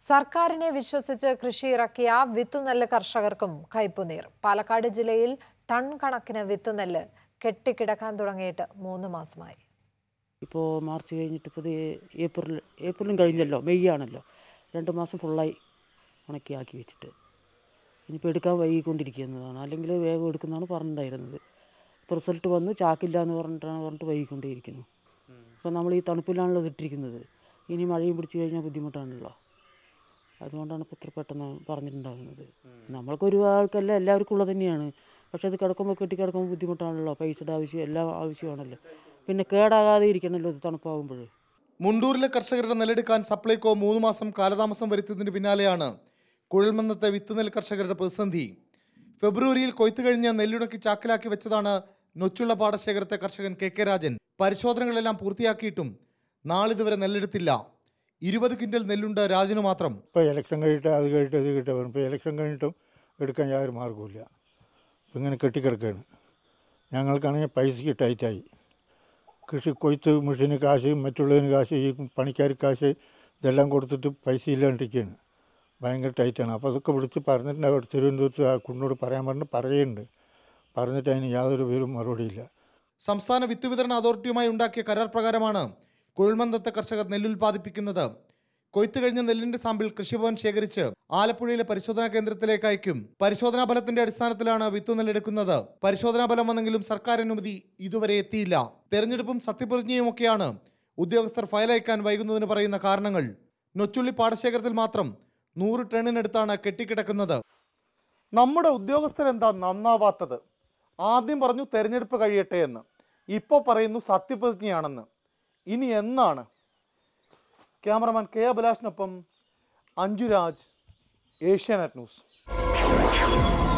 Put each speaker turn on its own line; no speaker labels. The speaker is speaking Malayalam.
സർക്കാരിനെ വിശ്വസിച്ച് കൃഷി ഇറക്കിയ വിത്തുനെല്ല് കർഷകർക്കും കയ്പുനീർ പാലക്കാട് ജില്ലയിൽ ടൺ കണക്കിന് വിത്തുനെല്ല് കെട്ടിക്കിടക്കാൻ തുടങ്ങിയിട്ട് മൂന്ന് മാസമായി
ഇപ്പോൾ മാർച്ച് കഴിഞ്ഞിട്ട് ഇപ്പോൾ ഇത് ഏപ്രിൽ ഏപ്രിലും കഴിഞ്ഞല്ലോ മെയ് ആണല്ലോ രണ്ട് മാസം ഫുള്ളായി ഉണക്കി ആക്കി വെച്ചിട്ട് ഇനിയിപ്പോൾ എടുക്കാൻ വൈകിക്കൊണ്ടിരിക്കുന്നതാണ് അല്ലെങ്കിൽ വേഗം എടുക്കുന്നതാണ് പറഞ്ഞിട്ടുണ്ടായിരുന്നത് ഇപ്പോൾ റിസൾട്ട് വന്നു ചാക്കില്ല എന്ന് പറഞ്ഞിട്ടാണ് പറഞ്ഞിട്ട് വൈകിക്കൊണ്ടേയിരിക്കുന്നു ഇപ്പോൾ നമ്മൾ ഈ തണുപ്പിലാണല്ലോ ഇട്ടിരിക്കുന്നത് ഇനി മഴയും പിടിച്ചു കഴിഞ്ഞാൽ ബുദ്ധിമുട്ടാണല്ലോ അതുകൊണ്ടാണ് ഇപ്പോൾ ഇത്ര പെട്ടെന്ന് പറഞ്ഞിട്ടുണ്ടാകുന്നത് നമ്മൾക്ക് ഒരു ആൾക്കല്ല എല്ലാവർക്കും ഉള്ളത് തന്നെയാണ് പക്ഷെ അത് കിടക്കുമ്പോൾ കെട്ടി കിടക്കുമ്പോൾ ബുദ്ധിമുട്ടാണല്ലോ പൈസയുടെ ആവശ്യം എല്ലാം ആവശ്യമാണല്ലോ പിന്നെ കേടാകാതെ ഇരിക്കണമല്ലോ ഇത് തണുപ്പാകുമ്പോൾ
മുണ്ടൂരിലെ കർഷകരുടെ നെല്ലെടുക്കാൻ സപ്ലൈകോ മൂന്ന് മാസം കാലതാമസം വരുത്തിയതിന് പിന്നാലെയാണ് കുഴൽമന്നത്തെ വിത്ത് നെൽ കർഷകരുടെ പ്രതിസന്ധി ഫെബ്രുവരിയിൽ കൊയ്ത്ത് കഴിഞ്ഞ നെല്ലുണക്കി ചാക്കിലാക്കി വെച്ചതാണ് നൊച്ചുള്ള പാടശേഖരത്തെ കർഷകൻ കെ കെ രാജൻ പരിശോധനകളെല്ലാം പൂർത്തിയാക്കിയിട്ടും നാളിതുവരെ നെല്ലെടുത്തില്ല ഇരുപത് ക്വിൻ്റൽ നെല്ലുണ്ട് രാജന് മാത്രം
ഇപ്പോൾ ഇലക്ഷൻ കഴിഞ്ഞിട്ട് അത് കഴിഞ്ഞിട്ട് ഇത് കിട്ടുക ഇപ്പോൾ ഇലക്ഷൻ കഴിഞ്ഞിട്ടും എടുക്കാൻ യാതൊരു മാർഗ്ഗവുമില്ല ഇപ്പം ഇങ്ങനെ കെട്ടിക്കിടക്കുകയാണ് ഞങ്ങൾക്കാണെങ്കിൽ പൈസയ്ക്ക് ടൈറ്റായി കൃഷി കൊയ്ത്ത് മെഷീന് കാശ് മറ്റുള്ളതിന് കാശ് ഈ പണിക്കാർ കാശ് ഇതെല്ലാം കൊടുത്തിട്ട് പൈസ ഇല്ലാണ്ടിരിക്കുകയാണ് ഭയങ്കര ടൈറ്റാണ് അപ്പോൾ അതൊക്കെ വിളിച്ച് പറഞ്ഞിട്ടുണ്ട് അവിടെ തിരുവനന്തപുരത്ത് ആ കുണ്ണോട് പറയാൻ പറഞ്ഞ് പറയുന്നുണ്ട് പറഞ്ഞിട്ട് അതിന് യാതൊരു പേരും മറുപടിയില്ല
സംസ്ഥാന വിത്ത് വിതരണ അതോറിറ്റിയുമായി ഉണ്ടാക്കിയ കരാർ പ്രകാരമാണ് കുഴൽമന്ദത്തെ കർഷകർ നെല്ലുൽപാദിപ്പിക്കുന്നത് കൊയ്ത്ത് കഴിഞ്ഞ നെല്ലിന്റെ സാമ്പിൾ കൃഷിഭവൻ ശേഖരിച്ച് ആലപ്പുഴയിലെ പരിശോധനാ കേന്ദ്രത്തിലേക്ക് അയക്കും പരിശോധനാ ഫലത്തിന്റെ അടിസ്ഥാനത്തിലാണ് വിത്ത് നെല്ലെടുക്കുന്നത് പരിശോധനാ ഫലം വന്നെങ്കിലും സർക്കാർ അനുമതി ഇതുവരെ എത്തിയില്ല തെരഞ്ഞെടുപ്പും സത്യപ്രതിജ്ഞയുമൊക്കെയാണ് ഉദ്യോഗസ്ഥർ ഫയൽ അയക്കാൻ വൈകുന്നതിന് പറയുന്ന കാരണങ്ങൾ നൊച്ചുള്ളി പാടശേഖരത്തിൽ മാത്രം നൂറ് ടണ്ണിനടുത്താണ് കെട്ടിക്കിടക്കുന്നത്
നമ്മുടെ ഉദ്യോഗസ്ഥരെന്താ നന്നാവാത്തത് ആദ്യം പറഞ്ഞു തെരഞ്ഞെടുപ്പ് കഴിയട്ടെ എന്ന് ഇപ്പോൾ പറയുന്നു സത്യപ്രതിജ്ഞയാണെന്ന് ഇനി എന്നാണ് ക്യാമറമാൻ കെ അഭിലാഷിനൊപ്പം അഞ്ജുരാജ് ഏഷ്യാനെറ്റ് ന്യൂസ്